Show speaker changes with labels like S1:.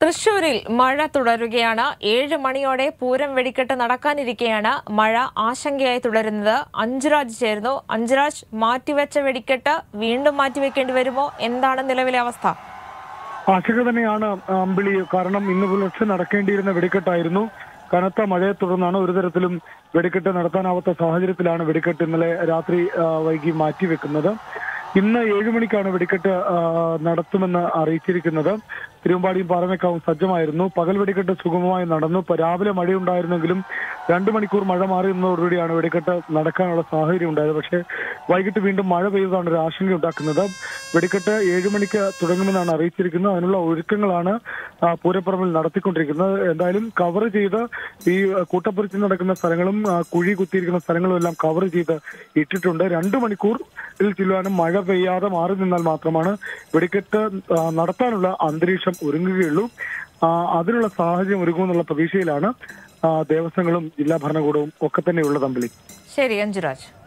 S1: തൃശൂരിൽ മഴ തുടരുകയാണ് ഏഴ് മണിയോടെ പൂരം വെടിക്കെട്ട് നടക്കാനിരിക്കെയാണ് മഴ ആശങ്കയായി തുടരുന്നത് അഞ്ജുരാജ് ചേർന്നു അഞ്ജുരാജ് മാറ്റിവെച്ച വെടിക്കെട്ട് വീണ്ടും മാറ്റിവെക്കേണ്ടി വരുമോ എന്താണ് നിലവിലെ അവസ്ഥ
S2: ആശങ്ക തന്നെയാണ് അമ്പിളി കാരണം ഇന്ന് പുലർച്ചെ നടക്കേണ്ടിയിരുന്ന വെടിക്കെട്ടായിരുന്നു കനത്ത മഴയെ തുടർന്നാണ് ഒരു തരത്തിലും വെടിക്കെട്ട് നടത്താനാവാത്ത സാഹചര്യത്തിലാണ് വെടിക്കെട്ട് ഇന്നലെ രാത്രി ആ, വൈകി മാറ്റിവെക്കുന്നത് ഇന്ന് ഏഴു മണിക്കാണ് വെടിക്കെട്ട് ആ, നടത്തുമെന്ന് അറിയിച്ചിരിക്കുന്നത് തിരുവമ്പാടിയും പാറമേക്കാവും സജ്ജമായിരുന്നു പകൽ വെടിക്കെട്ട് സുഗമമായി നടന്നു ഇപ്പൊ രാവിലെ മഴയുണ്ടായിരുന്നെങ്കിലും രണ്ടു മണിക്കൂർ മഴ മാറി നിന്നതോടുകൂടിയാണ് വെടിക്കെട്ട് നടക്കാനുള്ള സാഹചര്യം ഉണ്ടായത് പക്ഷേ വൈകിട്ട് വീണ്ടും മഴ പെയ്തതാണ് ഒരു ആശങ്ക ഉണ്ടാക്കുന്നത് വെടിക്കെട്ട് ഏഴു മണിക്ക് തുടങ്ങുമെന്നാണ് അറിയിച്ചിരിക്കുന്നത് അതിനുള്ള ഒരുക്കങ്ങളാണ് ആ, പൂരപ്പറമ്പിൽ നടത്തിക്കൊണ്ടിരിക്കുന്നത് എന്തായാലും കവർ ചെയ്ത് ഈ കൂട്ടപ്പുറച്ച് നടക്കുന്ന സ്ഥലങ്ങളും ആ, കുഴി കുത്തിയിരിക്കുന്ന സ്ഥലങ്ങളും എല്ലാം കവർ ചെയ്ത് ഇട്ടിട്ടുണ്ട് രണ്ടു മണിക്കൂർ ഇതിൽ ചെല്ലുവാനും മഴ പെയ്യാതെ മാറി നിന്നാൽ മാത്രമാണ് വെടിക്കെട്ട് ആ, നടത്താനുള്ള അന്തരീക്ഷം ഒരുങ്ങുകയുള്ളൂ ആ, അതിനുള്ള സാഹചര്യം ഒരുങ്ങുമെന്നുള്ള പ്രതീക്ഷയിലാണ് ആ, ദേവസ്വങ്ങളും ജില്ലാ ഭരണകൂടവും ഒക്കെ തന്നെ ഉള്ളത് അമ്പിളി
S1: ശരി അഞ്ജുരാജ്